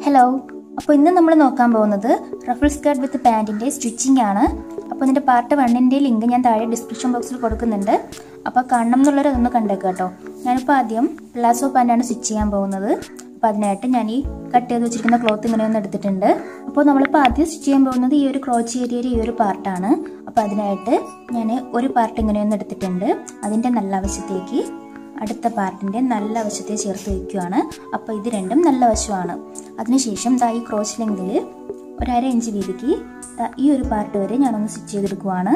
hello അപ്പോൾ ഇന്ന് നമ്മൾ നോക്കാൻ പോകുന്നത് റഫിൾ സ്കേർട്ട് വിത്ത് പാൻറ്റിൻ്റെ സ്റ്റിച്ചിങ് ആണ് അപ്പോൾ ഇതിൻ്റെ പാർട്ട് വണ്ണിൻ്റെ ലിങ്ക് ഞാൻ താഴെ ഡിസ്ക്രിപ്ഷൻ ബോക്സിൽ കൊടുക്കുന്നുണ്ട് അപ്പോൾ കാണണം എന്നുള്ളവർ അതൊന്ന് കണ്ടേക്കാം കേട്ടോ ഞാനിപ്പോൾ ആദ്യം പ്ലാസോ പാൻറ്റാണ് സ്റ്റിച്ച് ചെയ്യാൻ പോകുന്നത് അപ്പോൾ അതിനായിട്ട് ഞാൻ ഈ കട്ട് ചെയ്ത് വെച്ചിരിക്കുന്ന ക്ലോത്ത് ഇങ്ങനെ ഒന്ന് എടുത്തിട്ടുണ്ട് അപ്പോൾ നമ്മളിപ്പോൾ ആദ്യം സ്റ്റിച്ച് ചെയ്യാൻ പോകുന്നത് ഈ ഒരു ക്രോച്ച് ഏരിയയിൽ ഈ ഒരു പാർട്ടാണ് അപ്പോൾ അതിനായിട്ട് ഞാൻ ഒരു പാർട്ട് ഇങ്ങനെ ഒന്ന് എടുത്തിട്ടുണ്ട് അതിൻ്റെ നല്ല വശത്തേക്ക് അടുത്ത പാർട്ടിൻ്റെ നല്ല വശത്തെ ചേർത്ത് വയ്ക്കുകയാണ് അപ്പോൾ ഇത് രണ്ടും നല്ല വശമാണ് അതിനുശേഷം ദാ ഈ ക്രോസ് ലെങ്തിൽ ഒരു അര ഇഞ്ച് വീതിക്ക് ദാ ഈ ഒരു പാർട്ട് വരെ ഞാനൊന്ന് സ്റ്റിച്ച് ചെയ്തെടുക്കുവാണ്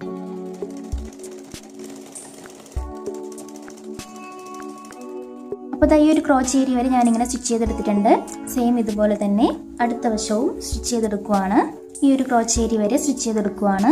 അപ്പോൾ ദാ ഈ ഒരു ക്രോച്ച് ഏരിയ വരെ ഞാനിങ്ങനെ സ്റ്റിച്ച് ചെയ്തെടുത്തിട്ടുണ്ട് സെയിം ഇതുപോലെ തന്നെ അടുത്ത വശവും സ്റ്റിച്ച് ചെയ്തെടുക്കുവാണ് ഈ ഒരു ക്രോച്ച് ഏരിയ വരെ സ്റ്റിച്ച് ചെയ്തെടുക്കുവാണ്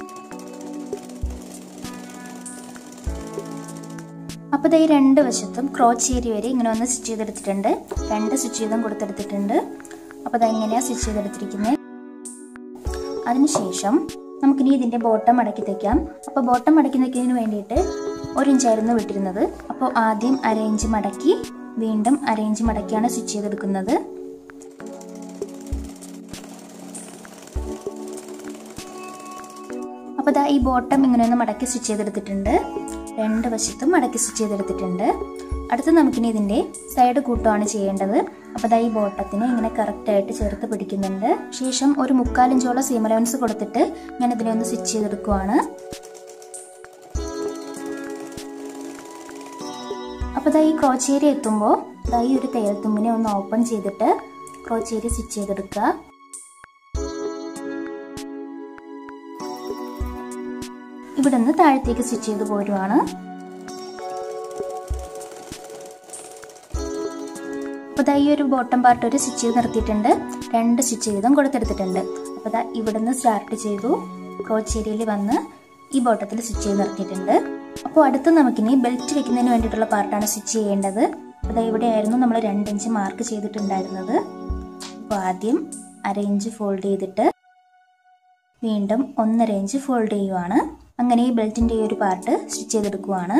അപ്പോൾ ഈ രണ്ട് വശത്തും ക്രോച്ച് ഏരിയ വരെ ഇങ്ങനെ ഒന്ന് സ്റ്റിച്ച് ചെയ്തെടുത്തിട്ടുണ്ട് രണ്ട് സ്റ്റിച്ച് ചെയ്തും കൊടുത്തെടുത്തിട്ടുണ്ട് അപ്പോൾ അത് എങ്ങനെയാണ് സ്റ്റിച്ച് ചെയ്തെടുത്തിരിക്കുന്നത് അതിനുശേഷം നമുക്കിനി ഇതിൻ്റെ ബോട്ടം മടക്കി തയ്ക്കാം അപ്പോൾ ബോട്ടം മടക്കി തയ്ക്കുന്നതിന് വേണ്ടിയിട്ട് ഒരു ഇഞ്ചായിരുന്നു വിട്ടിരുന്നത് അപ്പോൾ ആദ്യം അര ഇഞ്ച് മടക്കി വീണ്ടും അര ഇഞ്ച് മടക്കിയാണ് സ്റ്റിച്ച് ചെയ്തെടുക്കുന്നത് അപ്പോൾ ദാ ഈ ബോട്ടം ഇങ്ങനെ ഒന്ന് മടക്കി സ്റ്റിച്ച് ചെയ്തെടുത്തിട്ടുണ്ട് രണ്ട് വശത്തും മടക്കി സ്റ്റിച്ച് ചെയ്തെടുത്തിട്ടുണ്ട് അടുത്ത് നമുക്കിനി ഇതിൻ്റെ സൈഡ് കൂട്ടമാണ് ചെയ്യേണ്ടത് അപ്പോൾ ദാ ഈ ബോട്ടത്തിന് ഇങ്ങനെ കറക്റ്റായിട്ട് ചേർത്ത് പിടിക്കുന്നുണ്ട് ശേഷം ഒരു മുക്കാലിഞ്ചോളം സീം അലവൻസ് കൊടുത്തിട്ട് ഞാൻ ഇതിനെ ഒന്ന് സ്റ്റിച്ച് ചെയ്തെടുക്കുവാണ് അപ്പോൾ ദാ ഈ ക്രോച്ചേരി എത്തുമ്പോൾ ദാ ഈ ഒരു തയ്യൽ തുമ്പിനെ ഒന്ന് ഓപ്പൺ ചെയ്തിട്ട് ക്രോച്ചേരി സ്റ്റിച്ച് ചെയ്തെടുക്കുക ഇവിടെ നിന്ന് താഴത്തേക്ക് സ്റ്റിച്ച് ചെയ്ത് പോരുവാണ് അപ്പോൾ ദാ ഈ ഒരു ബോട്ടം പാർട്ട് ഒരു സ്റ്റിച്ച് ചെയ്ത് നിർത്തിയിട്ടുണ്ട് രണ്ട് സ്റ്റിച്ച് ചെയ്തും കൊടുത്തെടുത്തിട്ടുണ്ട് അപ്പോൾ ദാ ഇവിടുന്ന് സ്റ്റാർട്ട് ചെയ്തു ക്രോച്ച് ഏരിയയിൽ വന്ന് ഈ ബോട്ടത്തിൽ സ്റ്റിച്ച് ചെയ്ത് നിർത്തിയിട്ടുണ്ട് അപ്പോൾ അടുത്ത് നമുക്കിനി ബെൽറ്റ് വെക്കുന്നതിന് വേണ്ടിയിട്ടുള്ള പാർട്ടാണ് സ്റ്റിച്ച് ചെയ്യേണ്ടത് അപ്പോൾ ദാ ഇവിടെയായിരുന്നു നമ്മൾ രണ്ട് ഇഞ്ച് മാർക്ക് ചെയ്തിട്ടുണ്ടായിരുന്നത് അപ്പോൾ ആദ്യം അര ഇഞ്ച് ഫോൾഡ് ചെയ്തിട്ട് വീണ്ടും ഒന്നര ഇഞ്ച് ഫോൾഡ് ചെയ്യുവാണ് അങ്ങനെ ഈ ബെൽറ്റിൻ്റെ ഈ ഒരു പാർട്ട് സ്റ്റിച്ച് ചെയ്തെടുക്കുവാണ്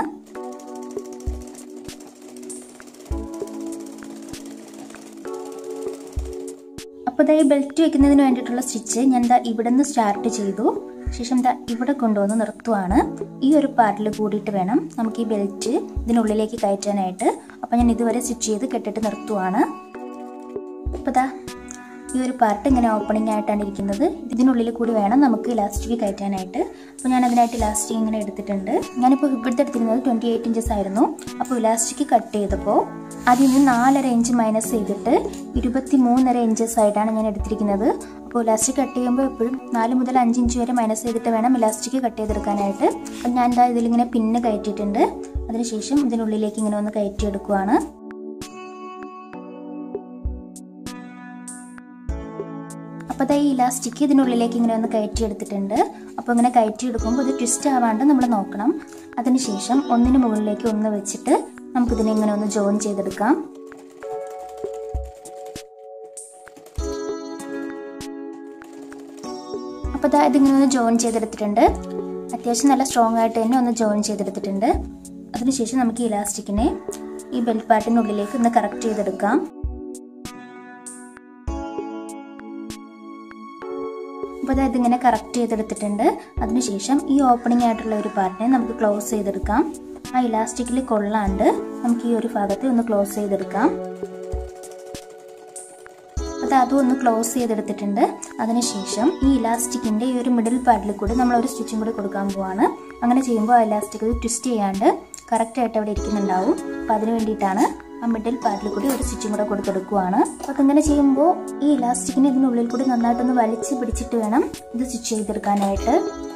അപ്പോൾ ദാ ഈ ബെൽറ്റ് വെക്കുന്നതിന് വേണ്ടിയിട്ടുള്ള സ്റ്റിച്ച് ഞാൻ ദാ ഇവിടെ നിന്ന് സ്റ്റാർട്ട് ചെയ്തു ശേഷം ദാ ഇവിടെ കൊണ്ടുവന്ന് നിർത്തുവാണ് ഈ ഒരു പാർട്ടിൽ കൂടിയിട്ട് വേണം നമുക്ക് ഈ ബെൽറ്റ് ഇതിനുള്ളിലേക്ക് കയറ്റാനായിട്ട് അപ്പോൾ ഞാൻ ഇതുവരെ സ്റ്റിച്ച് ചെയ്ത് കെട്ടിട്ട് നിർത്തുവാണ് അപ്പോൾ ദാ ഈ ഒരു പാർട്ട് ഇങ്ങനെ ഓപ്പണിംഗ് ആയിട്ടാണ് ഇരിക്കുന്നത് ഇതിനുള്ളിൽ കൂടി വേണം നമുക്ക് ഇലാസ്റ്റിക് കയറ്റാനായിട്ട് അപ്പോൾ ഞാൻ അതിനായിട്ട് ഇലാസ്റ്റിക് ഇങ്ങനെ എടുത്തിട്ടുണ്ട് ഞാനിപ്പോൾ ഇവിടുത്തെ എടുത്തിരുന്നത് ട്വൻറ്റി എയ്റ്റ് ഇഞ്ചസ് ആയിരുന്നു അപ്പോൾ ഇലാസ്റ്റിക് കട്ട് ചെയ്തപ്പോൾ അതിൽ നിന്ന് നാലര ഇഞ്ച് മൈനസ് ചെയ്തിട്ട് ഇരുപത്തി മൂന്നര ഇഞ്ചസ് ആയിട്ടാണ് ഞാൻ എടുത്തിരിക്കുന്നത് അപ്പോൾ ഇലാസ്റ്റിക് കട്ട് ചെയ്യുമ്പോൾ എപ്പോഴും നാല് മുതൽ അഞ്ച് ഇഞ്ച് വരെ മൈനസ് ചെയ്തിട്ട് വേണം ഇലാസ്റ്റിക് കട്ട് ചെയ്തെടുക്കാനായിട്ട് അപ്പം ഞാൻ എന്താ ഇതിലിങ്ങനെ പിന്ന് കയറ്റിയിട്ടുണ്ട് അതിനുശേഷം ഇതിനുള്ളിലേക്ക് ഇങ്ങനെ ഒന്ന് കയറ്റിയെടുക്കുവാണ് അപ്പോൾ ദാ ഈ ഇലാസ്റ്റിക് ഇതിനുള്ളിലേക്ക് ഇങ്ങനെ ഒന്ന് കയറ്റി എടുത്തിട്ടുണ്ട് അപ്പോൾ ഇങ്ങനെ കയറ്റി എടുക്കുമ്പോൾ ഇത് ട്വിസ്റ്റ് ആവാണ്ട് നമ്മൾ നോക്കണം അതിനുശേഷം ഒന്നിന് മുകളിലേക്ക് ഒന്ന് വെച്ചിട്ട് നമുക്കിതിനെ ഇങ്ങനെ ഒന്ന് ജോയിൻ ചെയ്തെടുക്കാം അപ്പോൾ ദാ ഇതിങ്ങനെ ഒന്ന് ജോയിൻ ചെയ്തെടുത്തിട്ടുണ്ട് അത്യാവശ്യം നല്ല സ്ട്രോങ് ആയിട്ട് തന്നെ ഒന്ന് ജോയിൻ ചെയ്തെടുത്തിട്ടുണ്ട് അതിനുശേഷം നമുക്ക് ഈ ഇലാസ്റ്റിക്കിനെ ഈ ബെൽറ്റ് പാർട്ടിനുള്ളിലേക്ക് ഒന്ന് കറക്റ്റ് ചെയ്തെടുക്കാം അപ്പോൾ അതായത് ഇങ്ങനെ കറക്റ്റ് ചെയ്തെടുത്തിട്ടുണ്ട് അതിനുശേഷം ഈ ഓപ്പണിംഗ് ആയിട്ടുള്ള ഒരു പാർട്ടിനെ നമുക്ക് ക്ലോസ് ചെയ്തെടുക്കാം ആ ഇലാസ്റ്റിക്കിൽ കൊള്ളാണ്ട് നമുക്ക് ഈ ഒരു ഭാഗത്ത് ഒന്ന് ക്ലോസ് ചെയ്തെടുക്കാം അത് അതും ഒന്ന് ക്ലോസ് ചെയ്തെടുത്തിട്ടുണ്ട് അതിനുശേഷം ഈ ഇലാസ്റ്റിക്കിൻ്റെ ഈ ഒരു മിഡിൽ പാർട്ടിൽ കൂടി നമ്മൾ ഒരു സ്റ്റിച്ചും കൂടി കൊടുക്കാൻ പോവാണ് അങ്ങനെ ചെയ്യുമ്പോൾ ആ ഇലാസ്റ്റിക് ട്വിസ്റ്റ് ചെയ്യാണ്ട് കറക്റ്റായിട്ട് അവിടെ ഇരിക്കുന്നുണ്ടാവും അപ്പോൾ അതിന് വേണ്ടിയിട്ടാണ് ആ മിഡിൽ പാർട്ടിൽ കൂടി ഒരു സ്റ്റിച്ചും കൂടെ കൊടുത്തെടുക്കുവാണ് അപ്പോൾ അതിങ്ങനെ ചെയ്യുമ്പോൾ ഈ ഇലാസ്റ്റിക്കിനെ ഇതിനുള്ളിൽ കൂടി നന്നായിട്ടൊന്ന് വലിച്ച് പിടിച്ചിട്ട് വേണം ഇത് സ്റ്റിച്ച് ചെയ്തെടുക്കാനായിട്ട്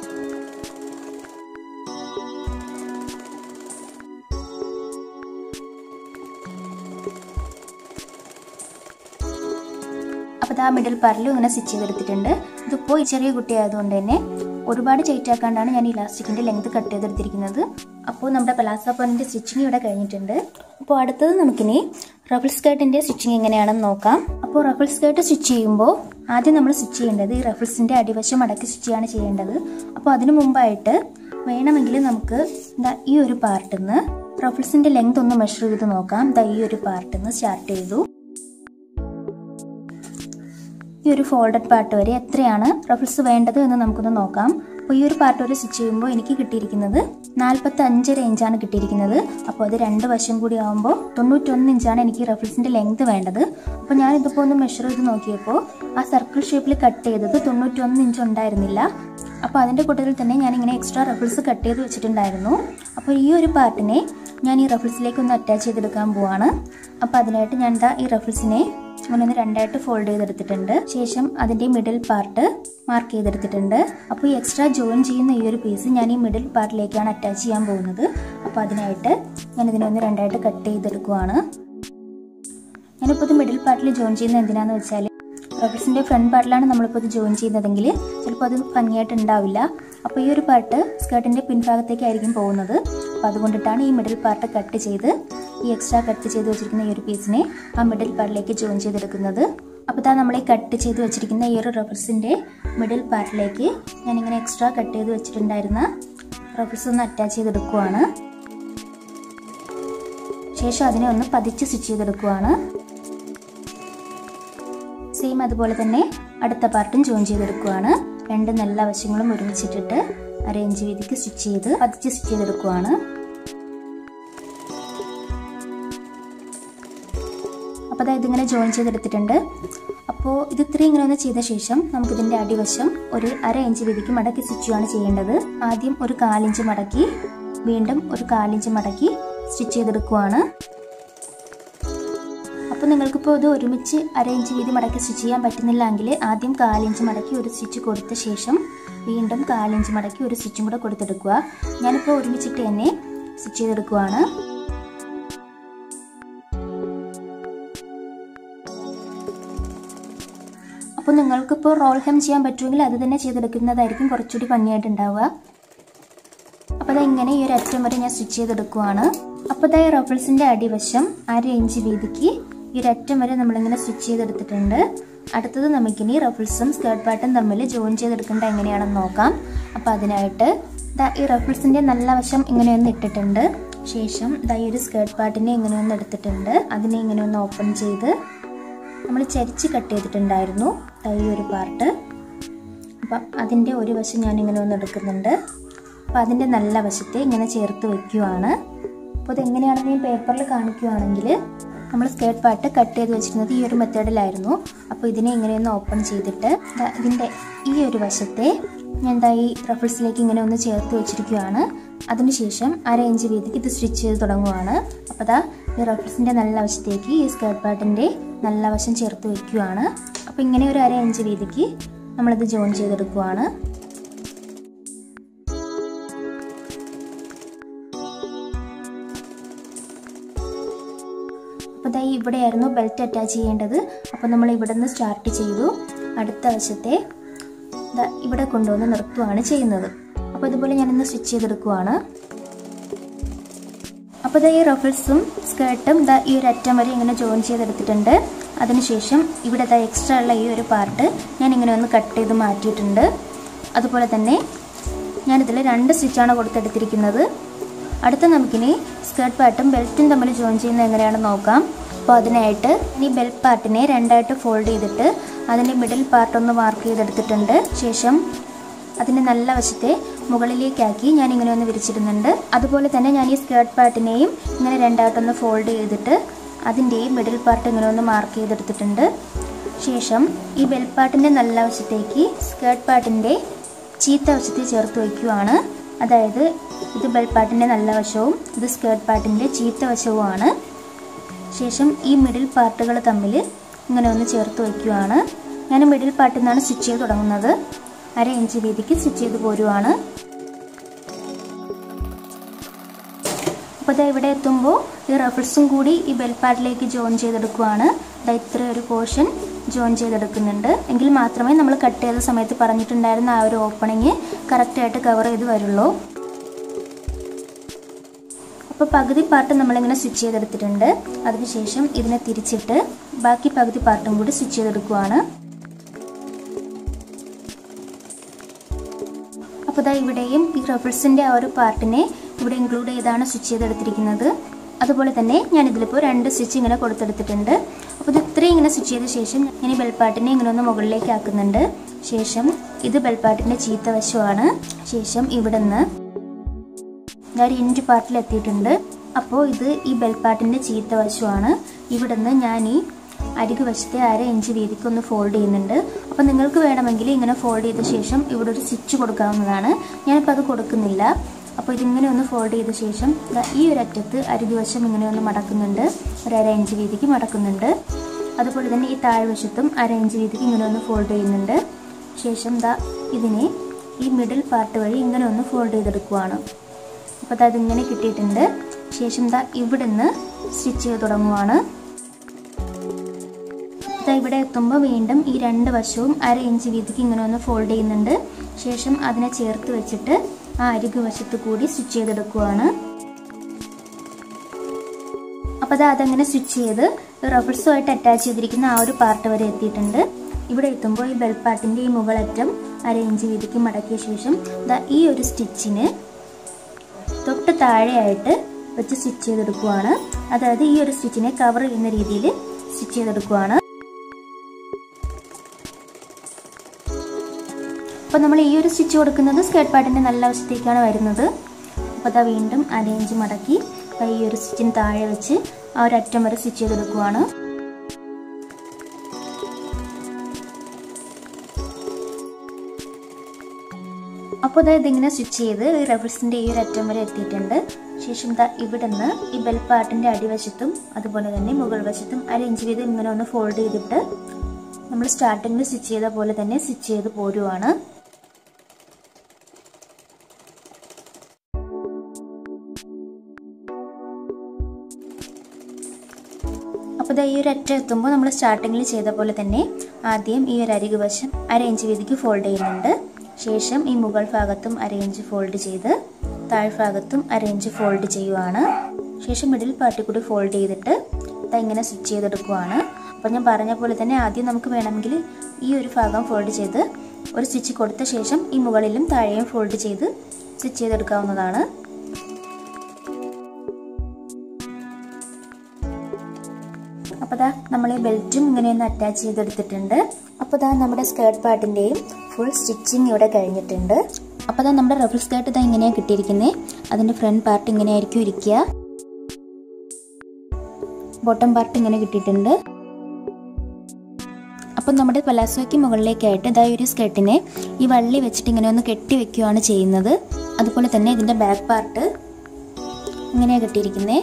അപ്പോൾ ആ മിഡിൽ പാർട്ടിലും ഇങ്ങനെ സ്റ്റിച്ച് ചെയ്തെടുത്തിട്ടുണ്ട് ഇതിപ്പോൾ ഈ ചെറിയ കുട്ടിയായതുകൊണ്ട് തന്നെ ഒരുപാട് ടൈറ്റ് ആക്കാണ്ടാണ് ഞാൻ ഇലാസ്റ്റിക്കിൻ്റെ ലെങ്ത് കട്ട് ചെയ്തെടുത്തിരിക്കുന്നത് അപ്പോൾ നമ്മുടെ പലാസ പോയിൻ്റെ സ്റ്റിച്ചിങ് ഇവിടെ കഴിഞ്ഞിട്ടുണ്ട് അപ്പോൾ അടുത്തത് നമുക്കിനി റഫിൾ സ്കേർട്ടിൻ്റെ സ്റ്റിച്ചിങ് എങ്ങനെയാണെന്ന് നോക്കാം അപ്പോൾ റഫിൾ സ്കേർട്ട് സ്റ്റിച്ച് ചെയ്യുമ്പോൾ ആദ്യം നമ്മൾ സ്റ്റിച്ച് ചെയ്യേണ്ടത് ഈ റഫിൾസിൻ്റെ അടിവശം അടക്കി സ്റ്റിച്ച് ചെയ്യാണ് ചെയ്യേണ്ടത് അപ്പോൾ അതിനു മുമ്പായിട്ട് വേണമെങ്കിൽ നമുക്ക് ദാ ഈ ഒരു പാർട്ടിൽ നിന്ന് റഫിൾസിൻ്റെ ലെങ്ത് ഒന്ന് മെഷർ ചെയ്ത് നോക്കാം ദാ ഈ ഒരു പാർട്ടിൽ നിന്ന് സ്റ്റാർട്ട് ചെയ്തു ഈ ഒരു ഫോൾഡഡ് പാർട്ട് വരെ എത്രയാണ് റഫിൾസ് വേണ്ടത് എന്ന് നമുക്കൊന്ന് നോക്കാം അപ്പോൾ ഈ ഒരു പാർട്ട് വരെ സ്റ്റിച്ച് ചെയ്യുമ്പോൾ എനിക്ക് കിട്ടിയിരിക്കുന്നത് നാൽപ്പത്തി അഞ്ചര ഇഞ്ചാണ് കിട്ടിയിരിക്കുന്നത് അപ്പോൾ അത് രണ്ട് വശം കൂടി ആകുമ്പോൾ തൊണ്ണൂറ്റൊന്ന് ഇഞ്ചാണ് എനിക്ക് റഫിൾസിൻ്റെ ലെങ്ത് വേണ്ടത് അപ്പോൾ ഞാൻ ഇതിപ്പോൾ ഒന്ന് മെഷർ ചെയ്ത് നോക്കിയപ്പോൾ ആ സർക്കിൾ ഷേപ്പിൽ കട്ട് ചെയ്തത് തൊണ്ണൂറ്റൊന്ന് ഇഞ്ച് ഉണ്ടായിരുന്നില്ല അപ്പോൾ അതിൻ്റെ കൂട്ടത്തിൽ തന്നെ ഞാനിങ്ങനെ എക്സ്ട്രാ റഫിൾസ് കട്ട് ചെയ്ത് വെച്ചിട്ടുണ്ടായിരുന്നു അപ്പോൾ ഈ ഒരു പാർട്ടിനെ ഞാൻ ഈ റഫിൾസിലേക്ക് ഒന്ന് അറ്റാച്ച് ചെയ്തെടുക്കാൻ പോവാണ് അപ്പോൾ അതിനായിട്ട് ഞാൻ ദാ ഈ റഫിൾസിനെ ഇങ്ങനെ ഒന്ന് രണ്ടായിട്ട് ഫോൾഡ് ചെയ്തെടുത്തിട്ടുണ്ട് ശേഷം അതിൻ്റെ മിഡിൽ പാർട്ട് മാർക്ക് ചെയ്തെടുത്തിട്ടുണ്ട് അപ്പോൾ ഈ എക്സ്ട്രാ ജോയിൻ ചെയ്യുന്ന ഈ ഒരു പീസ് ഞാൻ ഈ മിഡിൽ പാർട്ടിലേക്കാണ് അറ്റാച്ച് ചെയ്യാൻ പോകുന്നത് അപ്പോൾ അതിനായിട്ട് ഞാൻ ഇതിനെ ഒന്ന് രണ്ടായിട്ട് കട്ട് ചെയ്തെടുക്കുവാണ് ഞാനിപ്പോൾ ഇത് മിഡിൽ പാർട്ടിൽ ജോയിൻ ചെയ്യുന്നത് എന്തിനാന്ന് വെച്ചാൽ റഫിൾസിൻ്റെ ഫ്രണ്ട് പാർട്ടിലാണ് നമ്മളിപ്പോൾ ഇത് ജോയിൻ ചെയ്യുന്നതെങ്കിൽ ചിലപ്പോൾ അത് ഭംഗിയായിട്ട് ഉണ്ടാവില്ല അപ്പോൾ ഈ ഒരു പാർട്ട് സ്കേർട്ടിൻ്റെ പിൻഭാഗത്തേക്കായിരിക്കും പോകുന്നത് അപ്പോൾ അതുകൊണ്ടിട്ടാണ് ഈ മിഡിൽ പാർട്ട് കട്ട് ചെയ്ത് ഈ എക്സ്ട്രാ കട്ട് ചെയ്ത് വെച്ചിരിക്കുന്ന ഈ ഒരു പീസിനെ ആ മിഡിൽ പാർട്ടിലേക്ക് ജോയിൻ ചെയ്തെടുക്കുന്നത് അപ്പോൾ ഇതാ നമ്മൾ ഈ കട്ട് ചെയ്ത് വെച്ചിരിക്കുന്ന ഈ ഒരു റഫിൾസിൻ്റെ മിഡിൽ പാർട്ടിലേക്ക് ഞാനിങ്ങനെ എക്സ്ട്രാ കട്ട് ചെയ്ത് വെച്ചിട്ടുണ്ടായിരുന്ന റഫിൾസ് ഒന്ന് അറ്റാച്ച് ചെയ്തെടുക്കുവാണ് ശേഷം അതിനെ ഒന്ന് പതിച്ച് സ്റ്റിച്ച് ചെയ്തെടുക്കുവാണ് സെയിം അതുപോലെ തന്നെ അടുത്ത പാർട്ടും ജോയിൻ ചെയ്തെടുക്കുവാണ് രണ്ട് നല്ല വശങ്ങളും ഒരുമിച്ചിട്ടിട്ട് അരയിഞ്ച് വീതിക്ക് സ്റ്റിച്ച് ചെയ്ത് പതിച്ച് സ്റ്റിച്ച് ചെയ്തെടുക്കുവാണ് അപ്പോൾ അതായത് ഇതിങ്ങനെ ജോയിൻ ചെയ്തെടുത്തിട്ടുണ്ട് അപ്പോൾ ഇത് ഇത്രയും ഇങ്ങനെ ഒന്ന് ചെയ്ത ശേഷം നമുക്കിതിൻ്റെ അടിവശം ഒരു അര ഇഞ്ച് വീതിക്ക് മടക്കി സ്റ്റിച്ച് ആണ് ചെയ്യേണ്ടത് ആദ്യം ഒരു കാലിഞ്ച് മടക്കി വീണ്ടും ഒരു കാലിഞ്ച് മടക്കി സ്റ്റിച്ച് ചെയ്തെടുക്കുവാണ് അപ്പോൾ നിങ്ങൾക്കിപ്പോൾ ഇത് ഒരുമിച്ച് അര ഇഞ്ച് വീതി മടക്കി സ്റ്റിച്ച് ചെയ്യാൻ പറ്റുന്നില്ലെങ്കിൽ ആദ്യം കാലിഞ്ച് മടക്കി ഒരു സ്റ്റിച്ച് കൊടുത്ത ശേഷം വീണ്ടും കാലിഞ്ച് മടക്കി ഒരു സ്റ്റിച്ചും കൂടെ കൊടുത്തെടുക്കുക ഞാനിപ്പോൾ ഒരുമിച്ചിട്ട് തന്നെ സ്റ്റിച്ച് ചെയ്തെടുക്കുവാണ് അപ്പോൾ നിങ്ങൾക്കിപ്പോൾ റോൾ ഹെം ചെയ്യാൻ പറ്റുമെങ്കിൽ അത് തന്നെ ചെയ്തെടുക്കുന്നതായിരിക്കും കുറച്ചുകൂടി ഭംഗിയായിട്ടുണ്ടാവുക അപ്പോൾ അത് ഇങ്ങനെ ഈ ഒരു അറ്റം വരെ ഞാൻ സ്റ്റിച്ച് ചെയ്തെടുക്കുവാണ് അപ്പോൾ ഇതായി റഫിൾസിൻ്റെ അടിവശം അര ഇഞ്ച് വീതിക്ക് ഈ ഒരു അറ്റം വരെ നമ്മളിങ്ങനെ സ്റ്റിച്ച് ചെയ്തെടുത്തിട്ടുണ്ട് അടുത്തത് നമുക്കിനി റഫിൾസും സ്കേർട്ട് പാർട്ടും തമ്മിൽ ജോയിൻ ചെയ്തെടുക്കേണ്ട എങ്ങനെയാണെന്ന് നോക്കാം അപ്പോൾ അതിനായിട്ട് ദാ ഈ റഫിൾസിൻ്റെ നല്ല വശം ഇങ്ങനെയൊന്ന് ഇട്ടിട്ടുണ്ട് ശേഷം ദാ ഈ ഒരു സ്കേർട്ട് പാർട്ടിനെ ഇങ്ങനെയൊന്ന് എടുത്തിട്ടുണ്ട് അതിനെ ഇങ്ങനെ ഒന്ന് ഓപ്പൺ ചെയ്ത് നമ്മൾ ചരിച്ച് കട്ട് ചെയ്തിട്ടുണ്ടായിരുന്നു ദാ ഈ ഒരു പാർട്ട് അപ്പം അതിൻ്റെ ഒരു വശം ഞാനിങ്ങനെ ഒന്ന് എടുക്കുന്നുണ്ട് അപ്പോൾ അതിൻ്റെ നല്ല വശത്തെ ഇങ്ങനെ ചേർത്ത് വെക്കുവാണ് അപ്പോൾ ഇതെങ്ങനെയാണെന്ന് ഞാൻ പേപ്പറിൽ കാണിക്കുകയാണെങ്കിൽ നമ്മൾ സ്കേർട്ട് പാർട്ട് കട്ട് ചെയ്ത് വെച്ചിരുന്നത് ഈ ഒരു മെത്തേഡിലായിരുന്നു അപ്പോൾ ഇതിനെ ഇങ്ങനെയൊന്ന് ഓപ്പൺ ചെയ്തിട്ട് ദാ ഇതിൻ്റെ ഈ ഒരു വശത്തെ ഞാൻ എന്താ ഈ റഫിൾസിലേക്ക് ഇങ്ങനെ ഒന്ന് ചേർത്ത് വെച്ചിരിക്കുകയാണ് അതിനുശേഷം അര ഇഞ്ച് വീതിക്ക് ഇത് സ്റ്റിച്ച് ചെയ്ത് തുടങ്ങുവാണ് അപ്പോൾ ദാ ഈ റഫിൾസിൻ്റെ നല്ല വശത്തേക്ക് ഈ സ്കേർട്ട് പാർട്ടിൻ്റെ നല്ല വശം ചേർത്ത് വെക്കുകയാണ് അപ്പോൾ ഇങ്ങനെ ഒരു അര ഇഞ്ച് വീതിക്ക് നമ്മളിത് ജോയിൻ ചെയ്തെടുക്കുവാണ് അപ്പോൾ ദാ ഇവിടെയായിരുന്നു ബെൽറ്റ് അറ്റാച്ച് ചെയ്യേണ്ടത് അപ്പോൾ നമ്മൾ ഇവിടെ നിന്ന് സ്റ്റാർട്ട് ചെയ്തു അടുത്ത വശത്തെ ദാ ഇവിടെ കൊണ്ടുവന്ന് നിർത്തുകയാണ് ചെയ്യുന്നത് അപ്പോൾ ഇതുപോലെ ഞാനിന്ന് സ്റ്റിച്ച് ചെയ്തെടുക്കുവാണ് അപ്പോൾ ദാ ഈ റഫിൾസും സ്കേർട്ടും ദാ ഈ ഒരു അറ്റം വരെ ഇങ്ങനെ ജോയിൻ ചെയ്തെടുത്തിട്ടുണ്ട് അതിനുശേഷം ഇവിടെ ദാ എക്സ്ട്രാ ഉള്ള ഈ ഒരു പാർട്ട് ഞാൻ ഇങ്ങനെ ഒന്ന് കട്ട് ചെയ്ത് മാറ്റിയിട്ടുണ്ട് അതുപോലെ തന്നെ ഞാനിതിൽ രണ്ട് സ്റ്റിച്ചാണ് കൊടുത്തെടുത്തിരിക്കുന്നത് അടുത്ത നമുക്കിനി സ്കേർട്ട് പാർട്ടും ബെൽറ്റും തമ്മിൽ ജോയിൻ ചെയ്യുന്നത് എങ്ങനെയാണെന്ന് നോക്കാം അപ്പോൾ അതിനായിട്ട് ഈ ബെൽറ്റ് പാർട്ടിനെ രണ്ടായിട്ട് ഫോൾഡ് ചെയ്തിട്ട് അതിൻ്റെ മിഡിൽ പാർട്ട് ഒന്ന് മാർക്ക് ചെയ്തെടുത്തിട്ടുണ്ട് ശേഷം അതിൻ്റെ നല്ല വശത്തെ മുകളിലേക്കാക്കി ഞാൻ ഇങ്ങനെ ഒന്ന് വിരിച്ചിടുന്നുണ്ട് അതുപോലെ തന്നെ ഞാൻ ഈ സ്കേർട്ട് പാർട്ടിനെയും ഇങ്ങനെ രണ്ടായിട്ടൊന്ന് ഫോൾഡ് ചെയ്തിട്ട് അതിൻ്റെയും മിഡിൽ പാർട്ട് ഇങ്ങനെ ഒന്ന് മാർക്ക് ചെയ്തെടുത്തിട്ടുണ്ട് ശേഷം ഈ ബെൽ പാർട്ടിൻ്റെ നല്ല വശത്തേക്ക് സ്കേർട്ട് പാർട്ടിൻ്റെ ചീത്ത വശത്തിൽ ചേർത്ത് വയ്ക്കുവാണ് അതായത് ഇത് ബെൽ പാർട്ടിൻ്റെ നല്ല വശവും ഇത് സ്കേർട്ട് പാർട്ടിൻ്റെ ചീത്ത വശവുമാണ് ശേഷം ഈ മിഡിൽ പാർട്ടുകൾ തമ്മിൽ ഇങ്ങനെ ഒന്ന് ചേർത്ത് വയ്ക്കുവാണ് ഞാൻ മിഡിൽ പാർട്ടിൽ നിന്നാണ് സ്റ്റിച്ച് ചെയ്ത് തുടങ്ങുന്നത് അര ഇഞ്ച് വീതിക്ക് സ്റ്റിച്ച് ചെയ്ത് പോരുവാണ് അപ്പോൾ ഇതാ ഇവിടെ എത്തുമ്പോൾ ഈ റഫിൾസും കൂടി ഈ ബെൽ പാർട്ടിലേക്ക് ജോയിൻ ചെയ്തെടുക്കുവാണ് ഇതാ ഇത്ര ഒരു പോർഷൻ ജോയിൻ ചെയ്തെടുക്കുന്നുണ്ട് എങ്കിൽ മാത്രമേ നമ്മൾ കട്ട് ചെയ്ത സമയത്ത് പറഞ്ഞിട്ടുണ്ടായിരുന്ന ആ ഒരു ഓപ്പണിങ് കറക്റ്റായിട്ട് കവർ ചെയ്ത് വരുള്ളൂ അപ്പോൾ പകുതി പാർട്ട് നമ്മളിങ്ങനെ സ്റ്റിച്ച് ചെയ്തെടുത്തിട്ടുണ്ട് അതിനുശേഷം ഇതിനെ തിരിച്ചിട്ട് ബാക്കി പകുതി പാർട്ടും കൂടി സ്റ്റിച്ച് ചെയ്തെടുക്കുവാണ് അപ്പോൾ ഇതാ ഇവിടെയും ഈ റഫിൾസിൻ്റെ ആ ഒരു പാർട്ടിനെ ഇവിടെ ഇൻക്ലൂഡ് ചെയ്താണ് സ്റ്റിച്ച് ചെയ്തെടുത്തിരിക്കുന്നത് അതുപോലെ തന്നെ ഞാൻ ഇതിലിപ്പോൾ രണ്ട് സ്റ്റിച്ച് ഇങ്ങനെ കൊടുത്തെടുത്തിട്ടുണ്ട് അപ്പോൾ ഇത് ഇത്രയും ഇങ്ങനെ സ്റ്റിച്ച് ചെയ്ത ശേഷം ഞാൻ ഈ ബെൽപ്പാട്ടിനെ ഇങ്ങനെ ഒന്ന് മുകളിലേക്ക് ആക്കുന്നുണ്ട് ശേഷം ഇത് ബെൽപ്പാട്ടിൻ്റെ ചീത്ത വശമാണ് ശേഷം ഇവിടെ നിന്ന് ഞാൻ ഒരു ഇഞ്ച് പാർട്ടിൽ എത്തിയിട്ടുണ്ട് അപ്പോൾ ഇത് ഈ ബെൽപ്പാട്ടിൻ്റെ ചീത്ത വശമാണ് ഇവിടെ നിന്ന് ഞാൻ ഈ അരികു വശത്തെ അര ഇഞ്ച് വീതിക്ക് ഒന്ന് ഫോൾഡ് ചെയ്യുന്നുണ്ട് അപ്പോൾ നിങ്ങൾക്ക് വേണമെങ്കിൽ ഇങ്ങനെ ഫോൾഡ് ചെയ്ത ശേഷം ഇവിടെ ഒരു സ്റ്റിച്ച് കൊടുക്കാവുന്നതാണ് ഞാനിപ്പോൾ അത് കൊടുക്കുന്നില്ല അപ്പോൾ ഇതിങ്ങനെ ഒന്ന് ഫോൾഡ് ചെയ്ത ശേഷം ഈ ഒരു അറ്റത്ത് അരികുവശം ഇങ്ങനെ ഒന്ന് മടക്കുന്നുണ്ട് ഒരു അര ഇഞ്ച് വീതിക്ക് മടക്കുന്നുണ്ട് അതുപോലെ തന്നെ ഈ താഴ്വശത്തും അര ഇഞ്ച് വീതിക്ക് ഇങ്ങനെ ഒന്ന് ഫോൾഡ് ചെയ്യുന്നുണ്ട് ശേഷം ദാ ഇതിനെ ഈ മിഡിൽ പാർട്ട് വഴി ഇങ്ങനെ ഒന്ന് ഫോൾഡ് ചെയ്തെടുക്കുവാണ് അപ്പോൾ അത് ഇങ്ങനെ കിട്ടിയിട്ടുണ്ട് ശേഷം ദാ ഇവിടുന്ന് സ്റ്റിച്ച് ചെയ്ത് തുടങ്ങുവാണ് ഇതാ ഇവിടെ എത്തുമ്പോൾ വീണ്ടും ഈ രണ്ട് വശവും അര ഇഞ്ച് വീതിക്ക് ഇങ്ങനെ ഒന്ന് ഫോൾഡ് ചെയ്യുന്നുണ്ട് ശേഷം അതിനെ ചേർത്ത് വെച്ചിട്ട് ആ അരികു വശത്ത് കൂടി സ്റ്റിച്ച് ചെയ്തെടുക്കുവാണ് അപ്പോൾ അത് അതങ്ങനെ സ്റ്റിച്ച് ചെയ്ത് റഫിൾസുമായിട്ട് അറ്റാച്ച് ചെയ്തിരിക്കുന്ന ആ ഒരു പാർട്ട് വരെ എത്തിയിട്ടുണ്ട് ഇവിടെ എത്തുമ്പോൾ ഈ ബെൽപ്പാട്ടിൻ്റെ ഈ മുകളറ്റം അര ഇഞ്ച് വീതിക്ക് മടക്കിയ ശേഷം ദാ ഈ ഒരു സ്റ്റിച്ചിന് തൊട്ട് താഴെയായിട്ട് വെച്ച് സ്റ്റിച്ച് ചെയ്തെടുക്കുവാണ് അതായത് ഈ ഒരു സ്റ്റിച്ചിനെ കവർ ചെയ്യുന്ന രീതിയിൽ സ്റ്റിച്ച് ചെയ്തെടുക്കുവാണ് അപ്പോൾ നമ്മൾ ഈ ഒരു സ്റ്റിച്ച് കൊടുക്കുന്നത് സ്കേർട്ട് പാർട്ടിൻ്റെ നല്ല വശത്തേക്കാണ് വരുന്നത് അപ്പോൾ അതാ വീണ്ടും അരയിഞ്ച് മടക്കി ഈ ഒരു സ്റ്റിച്ചിന് താഴെ വെച്ച് ആ ഒരു അറ്റം വരെ സ്റ്റിച്ച് ചെയ്തെടുക്കുവാണ് അപ്പോൾ ഇതാ ഇതിങ്ങനെ സ്റ്റിച്ച് ചെയ്ത് ഈ റഫിൾസിൻ്റെ ഈ ഒരു അറ്റം വരെ എത്തിയിട്ടുണ്ട് ശേഷം ഇതാ ഇവിടെ നിന്ന് ഈ ബെൽ പാർട്ടിൻ്റെ അടിവശത്തും അതുപോലെ തന്നെ മുകൾ വശത്തും അര ഇഞ്ച് വീതം ഇങ്ങനെ ഒന്ന് ഫോൾഡ് ചെയ്തിട്ട് നമ്മൾ സ്റ്റാർട്ടിങ്ങിൽ സ്റ്റിച്ച് ചെയ്ത പോലെ തന്നെ സ്റ്റിച്ച് ചെയ്ത് പോരുവാണ് അപ്പോൾ ഇതാ ഈ ഒരു അറ്റം എത്തുമ്പോൾ നമ്മൾ സ്റ്റാർട്ടിങ്ങിൽ ചെയ്ത പോലെ തന്നെ ആദ്യം ഈ ഒരു അരികു വശം അര ഇഞ്ച് വീതിക്ക് ഫോൾഡ് ചെയ്യുന്നുണ്ട് ശേഷം ഈ മുകൾ ഭാഗത്തും അര ഇഞ്ച് ഫോൾഡ് ചെയ്ത് താഴ്ഭാഗത്തും അര ഇഞ്ച് ഫോൾഡ് ചെയ്യുവാണ് ശേഷം മിഡിൽ പാർട്ടി കൂടി ഫോൾഡ് ചെയ്തിട്ട് ഇതാ ഇങ്ങനെ സ്റ്റിച്ച് ചെയ്തെടുക്കുവാണ് അപ്പോൾ ഞാൻ പറഞ്ഞ പോലെ തന്നെ ആദ്യം നമുക്ക് വേണമെങ്കിൽ ഈ ഒരു ഭാഗം ഫോൾഡ് ചെയ്ത് ഒരു സ്റ്റിച്ച് കൊടുത്ത ശേഷം ഈ മുകളിലും താഴെയും ഫോൾഡ് ചെയ്ത് സ്റ്റിച്ച് ചെയ്തെടുക്കാവുന്നതാണ് അപ്പോൾ ദാ നമ്മൾ ഈ ബെൽറ്റും ഇങ്ങനെ ഒന്ന് അറ്റാച്ച് ചെയ്തെടുത്തിട്ടുണ്ട് അപ്പോൾ ദാ നമ്മുടെ സ്കേർട്ട് പാർട്ടിൻ്റെയും ഫുൾ സ്റ്റിച്ചിങ് ഇവിടെ കഴിഞ്ഞിട്ടുണ്ട് അപ്പോൾ ദാ നമ്മുടെ റഫിൾ സ്കേർട്ട് ഇതാ ഇങ്ങനെയാണ് കിട്ടിയിരിക്കുന്നത് അതിൻ്റെ ഫ്രണ്ട് പാർട്ട് ഇങ്ങനെയായിരിക്കും ഇരിക്കുക ബോട്ടം പാർട്ട് ഇങ്ങനെ കിട്ടിയിട്ടുണ്ട് അപ്പം നമ്മുടെ പലാസോയ്ക്ക് മുകളിലേക്കായിട്ട് ഇതാ ഒരു സ്കേർട്ടിനെ ഈ വള്ളി വെച്ചിട്ട് ഇങ്ങനെ ഒന്ന് കെട്ടി വെക്കുകയാണ് ചെയ്യുന്നത് അതുപോലെ തന്നെ ഇതിൻ്റെ ബാക്ക് പാർട്ട് ഇങ്ങനെയാണ് കെട്ടിയിരിക്കുന്നത്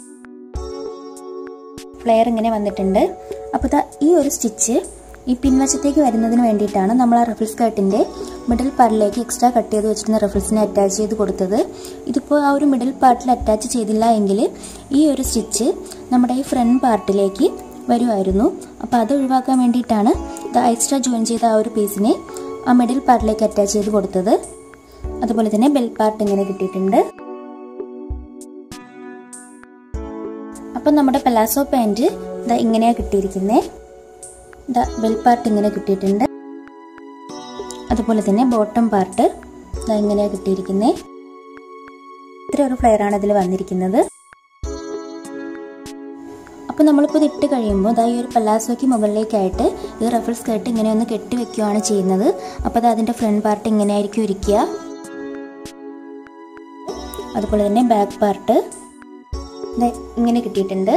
ഫ്ലെയർ ഇങ്ങനെ വന്നിട്ടുണ്ട് അപ്പോൾ ദാ ഈ ഒരു സ്റ്റിച്ച് ഈ പിൻവശത്തേക്ക് വരുന്നതിന് വേണ്ടിയിട്ടാണ് നമ്മൾ ആ റഫിൾ സ്കേർട്ടിൻ്റെ മിഡിൽ പാർട്ടിലേക്ക് എക്സ്ട്രാ കട്ട് ചെയ്ത് വെച്ചിരുന്ന റഫിൾസിനെ അറ്റാച്ച് ചെയ്ത് കൊടുത്തത് ഇതിപ്പോൾ ആ ഒരു മിഡിൽ പാർട്ടിൽ അറ്റാച്ച് ചെയ്തില്ല എങ്കിൽ ഈ ഒരു സ്റ്റിച്ച് നമ്മുടെ ഈ ഫ്രണ്ട് പാർട്ടിലേക്ക് വരുമായിരുന്നു അപ്പോൾ അത് ഒഴിവാക്കാൻ വേണ്ടിയിട്ടാണ് എക്സ്ട്രാ ജോയിൻ ചെയ്ത ആ ഒരു പീസിനെ ആ മിഡിൽ പാർട്ടിലേക്ക് അറ്റാച്ച് ചെയ്ത് കൊടുത്തത് അതുപോലെ തന്നെ ബെൽ പാർട്ട് ഇങ്ങനെ കിട്ടിയിട്ടുണ്ട് അപ്പം നമ്മുടെ പലാസോ പാൻറ് ഇതാ ഇങ്ങനെയാണ് കിട്ടിയിരിക്കുന്നത് ഇതാ ബെൽ പാർട്ട് ഇങ്ങനെ കിട്ടിയിട്ടുണ്ട് അതുപോലെ തന്നെ ബോട്ടം പാർട്ട് ഇതാ ഇങ്ങനെയാണ് കിട്ടിയിരിക്കുന്നത് ഇത്ര ഒരു ഫ്ലെയർ ആണ് ഇതിൽ വന്നിരിക്കുന്നത് അപ്പോൾ നമ്മളിപ്പോൾ ഇത് ഇട്ട് കഴിയുമ്പോൾ ഇതാ ഈ ഒരു പലാസോയ്ക്ക് മുകളിലേക്കായിട്ട് ഈ റഫിൾ സ്കേർട്ട് ഇങ്ങനെ ഒന്ന് കെട്ടി വെക്കുകയാണ് ചെയ്യുന്നത് അപ്പോൾ അത് അതിൻ്റെ ഫ്രണ്ട് പാർട്ട് ഇങ്ങനെ ആയിരിക്കും ഇരിക്കുക അതുപോലെ തന്നെ ബാക്ക് പാർട്ട് ഇങ്ങനെ കിട്ടിയിട്ടുണ്ട്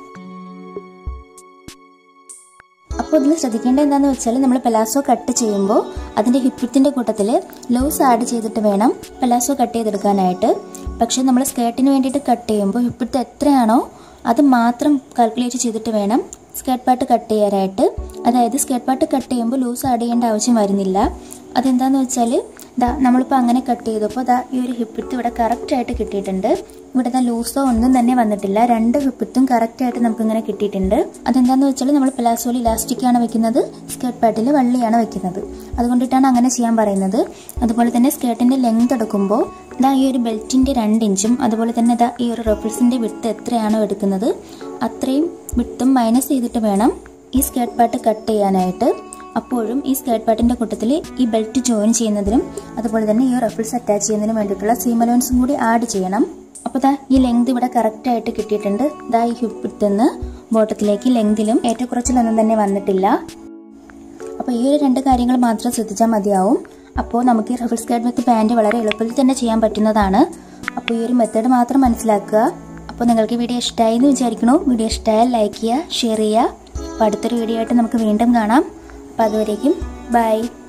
അപ്പോൾ ഇതിൽ ശ്രദ്ധിക്കേണ്ടത് എന്താണെന്ന് വെച്ചാൽ നമ്മൾ പെലാസോ കട്ട് ചെയ്യുമ്പോൾ അതിൻ്റെ ഹിപ്പിത്തിൻ്റെ കൂട്ടത്തിൽ ലൂസ് ആഡ് ചെയ്തിട്ട് വേണം പെലാസോ കട്ട് ചെയ്തെടുക്കാനായിട്ട് പക്ഷേ നമ്മൾ സ്കേർട്ടിന് വേണ്ടിയിട്ട് കട്ട് ചെയ്യുമ്പോൾ ഹിപ്പിത്ത് എത്രയാണോ അത് മാത്രം കാൽക്കുലേറ്റ് ചെയ്തിട്ട് വേണം സ്കേർട്ട് പാർട്ട് കട്ട് ചെയ്യാനായിട്ട് അതായത് സ്കേർട്ട് പാർട്ട് കട്ട് ചെയ്യുമ്പോൾ ലൂസ് ആഡ് ചെയ്യേണ്ട ആവശ്യം വരുന്നില്ല അതെന്താണെന്ന് വെച്ചാൽ ദാ നമ്മളിപ്പോൾ അങ്ങനെ കട്ട് ചെയ്തപ്പോൾ ദാ ഈ ഒരു ഹിപ്പിത്ത് ഇവിടെ കറക്റ്റായിട്ട് കിട്ടിയിട്ടുണ്ട് ഇവിടെ ദാ ലൂസോ ഒന്നും തന്നെ വന്നിട്ടില്ല രണ്ട് ഹിപ്പിത്തും കറക്റ്റായിട്ട് നമുക്കിങ്ങനെ കിട്ടിയിട്ടുണ്ട് അതെന്താണെന്ന് വെച്ചാൽ നമ്മൾ പ്ലാസോയിൽ ഇലാസ്റ്റിക്കാണ് വെക്കുന്നത് സ്കേർട്ട് പാർട്ടിൽ വള്ളിയാണ് വെക്കുന്നത് അതുകൊണ്ടിട്ടാണ് അങ്ങനെ ചെയ്യാൻ പറയുന്നത് അതുപോലെ തന്നെ സ്കേർട്ടിൻ്റെ ലെങ്ത് എടുക്കുമ്പോൾ ദാ ഈ ഒരു ബെൽറ്റിൻ്റെ രണ്ട് ഇഞ്ചും അതുപോലെ തന്നെ ദാ ഈ ഒരു റഫിൾസിൻ്റെ വിട്ട് എത്രയാണോ എടുക്കുന്നത് അത്രയും വിട്ടും മൈനസ് ചെയ്തിട്ട് വേണം ഈ സ്കേർട്ട് പാർട്ട് കട്ട് ചെയ്യാനായിട്ട് അപ്പോഴും ഈ സ്കേർട്ട് പാർട്ടിൻ്റെ കൂട്ടത്തിൽ ഈ ബെൽറ്റ് ജോയിൻ ചെയ്യുന്നതിനും അതുപോലെ തന്നെ ഈ റഫിൾസ് അറ്റാച്ച് ചെയ്യുന്നതിനും വേണ്ടിയിട്ടുള്ള സീം അലോൻസും കൂടി ആഡ് ചെയ്യണം അപ്പോൾ ദാ ഈ ലെങ്ത് ഇവിടെ കറക്റ്റ് ആയിട്ട് കിട്ടിയിട്ടുണ്ട് ദാ ഈ ഹിപ്പിൽ നിന്ന് ബോട്ടത്തിലേക്ക് ലെങ്തിലും ഏറ്റക്കുറച്ചിലൊന്നും തന്നെ വന്നിട്ടില്ല അപ്പോൾ ഈ ഒരു രണ്ട് കാര്യങ്ങൾ മാത്രം ശ്രദ്ധിച്ചാൽ മതിയാവും അപ്പോൾ നമുക്ക് ഈ റഫിൾ സ്കേർട്ട് വിത്ത് പാൻറ് വളരെ എളുപ്പത്തിൽ തന്നെ ചെയ്യാൻ പറ്റുന്നതാണ് അപ്പോൾ ഈ ഒരു മെത്തേഡ് മാത്രം മനസ്സിലാക്കുക അപ്പോൾ നിങ്ങൾക്ക് വീഡിയോ ഇഷ്ടമായി എന്ന് വിചാരിക്കണു വീഡിയോ ഇഷ്ടമായാൽ ലൈക്ക് ചെയ്യുക ഷെയർ ചെയ്യുക അപ്പോൾ അടുത്തൊരു വീഡിയോ ആയിട്ട് നമുക്ക് വീണ്ടും കാണാം അപ്പോൾ അതുവരേക്കും ബൈ